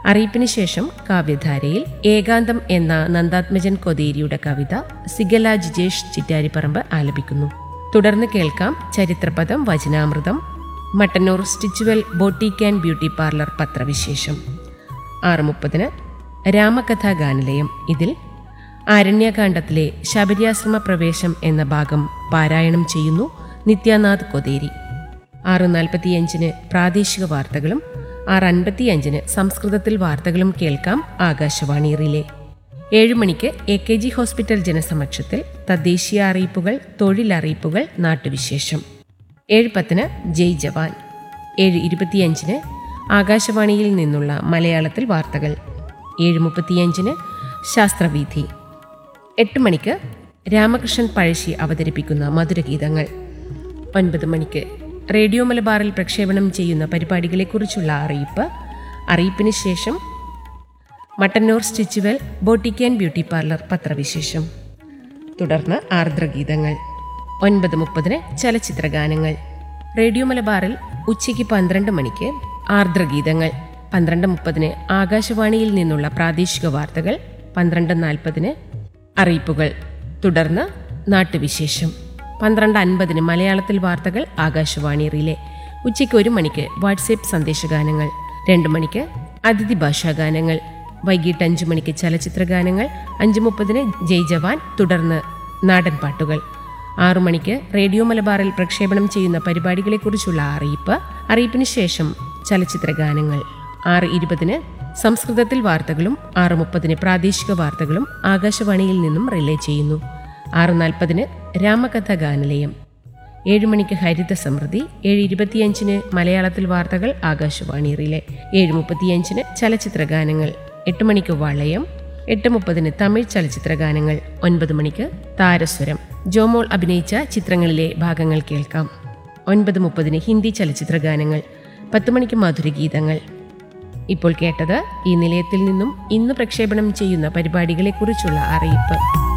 അറിയിപ്പിന് ശേഷം കാവ്യധാരയിൽ ഏകാന്തം എന്ന നന്ദാത്മജൻ കൊതേരിയുടെ കവിത സിഗല ജിജേഷ് ചിറ്റാരിപ്പറമ്പ് ആലപിക്കുന്നു തുടർന്ന് കേൾക്കാം ചരിത്രപദം വചനാമൃതം മട്ടന്നൂർ സ്റ്റിച്ചുവൽ ബോട്ടിക് ആൻഡ് ബ്യൂട്ടി പാർലർ പത്രവിശേഷം ആറ് മുപ്പതിന് രാമകഥാ ഗാനലയം ഇതിൽ ആരണ്യകാന്ഡത്തിലെ ശബരിയാശ്രമ പ്രവേശം എന്ന ഭാഗം പാരായണം ചെയ്യുന്നു നിത്യാനാഥ് കൊതേരി ആറ് നാൽപ്പത്തിയഞ്ചിന് പ്രാദേശിക വാർത്തകളും ആറ് അൻപത്തിയഞ്ചിന് സംസ്കൃതത്തിൽ വാർത്തകളും കേൾക്കാം ആകാശവാണി റിലേ ഏഴ് മണിക്ക് എ കെ ജി ഹോസ്പിറ്റൽ ജനസമക്ഷത്തിൽ തദ്ദേശീയ അറിയിപ്പുകൾ തൊഴിലറിയിപ്പുകൾ നാട്ടുവിശേഷം ഏഴ് പത്തിന് ജയ് ജവാൻ ഏഴ് ഇരുപത്തിയഞ്ചിന് ആകാശവാണിയിൽ നിന്നുള്ള മലയാളത്തിൽ വാർത്തകൾ ഏഴ് മുപ്പത്തിയഞ്ചിന് ശാസ്ത്രവീഥി എട്ട് മണിക്ക് രാമകൃഷ്ണൻ പഴശ്ശി അവതരിപ്പിക്കുന്ന മധുരഗീതങ്ങൾ ഒൻപത് മണിക്ക് റേഡിയോ മലബാറിൽ പ്രക്ഷേപണം ചെയ്യുന്ന പരിപാടികളെക്കുറിച്ചുള്ള അറിയിപ്പ് അറിയിപ്പിന് ശേഷം മട്ടന്നൂർ സ്റ്റിച്ചുവൽ ബോട്ടിക് ആൻഡ് ബ്യൂട്ടി പാർലർ പത്രവിശേഷം തുടർന്ന് ആർദ്രഗീതങ്ങൾ ഒൻപത് മുപ്പതിന് ചലച്ചിത്ര ഗാനങ്ങൾ റേഡിയോ മലബാറിൽ ഉച്ചയ്ക്ക് പന്ത്രണ്ട് മണിക്ക് ആർദ്രഗീതങ്ങൾ പന്ത്രണ്ട് മുപ്പതിന് ആകാശവാണിയിൽ നിന്നുള്ള പ്രാദേശിക വാർത്തകൾ പന്ത്രണ്ട് നാൽപ്പതിന് അറിയിപ്പുകൾ തുടർന്ന് നാട്ടുവിശേഷം പന്ത്രണ്ട് അൻപതിന് മലയാളത്തിൽ വാർത്തകൾ ആകാശവാണി റിലേ ഉച്ചയ്ക്ക് ഒരു മണിക്ക് വാട്സേപ്പ് സന്ദേശഗാനങ്ങൾ രണ്ട് മണിക്ക് അതിഥി ഭാഷാഗാനങ്ങൾ വൈകിട്ട് അഞ്ചു മണിക്ക് ചലച്ചിത്ര ഗാനങ്ങൾ അഞ്ച് മുപ്പതിന് ജയ് ജവാൻ തുടർന്ന് നാടൻ പാട്ടുകൾ ആറു മണിക്ക് റേഡിയോ മലബാറിൽ പ്രക്ഷേപണം ചെയ്യുന്ന പരിപാടികളെക്കുറിച്ചുള്ള അറിയിപ്പ് അറിയിപ്പിന് ശേഷം ചലച്ചിത്ര ഗാനങ്ങൾ ആറ് ഇരുപതിന് സംസ്കൃതത്തിൽ വാർത്തകളും ആറ് മുപ്പതിന് പ്രാദേശിക വാർത്തകളും ആകാശവാണിയിൽ നിന്നും റിലേ ചെയ്യുന്നു ആറ് നാൽപ്പതിന് രാമകഥ ഗാനലയം ഏഴ് മണിക്ക് ഹരിത സമൃദ്ധി ഏഴ് ഇരുപത്തിയഞ്ചിന് മലയാളത്തിൽ വാർത്തകൾ ആകാശവാണി റിലേ ഏഴ് മുപ്പത്തിയഞ്ചിന് ചലച്ചിത്ര ഗാനങ്ങൾ എട്ട് മണിക്ക് വളയം എട്ട് മുപ്പതിന് തമിഴ് ചലച്ചിത്ര ഗാനങ്ങൾ ഒൻപത് മണിക്ക് താരസ്വരം ജോമോൾ അഭിനയിച്ച ചിത്രങ്ങളിലെ ഭാഗങ്ങൾ കേൾക്കാം ഒൻപത് മുപ്പതിന് ഹിന്ദി ചലച്ചിത്ര ഗാനങ്ങൾ പത്ത് മണിക്ക് മധുരഗീതങ്ങൾ ഇപ്പോൾ കേട്ടത് ഈ നിലയത്തിൽ നിന്നും ഇന്ന് പ്രക്ഷേപണം ചെയ്യുന്ന പരിപാടികളെക്കുറിച്ചുള്ള അറിയിപ്പ്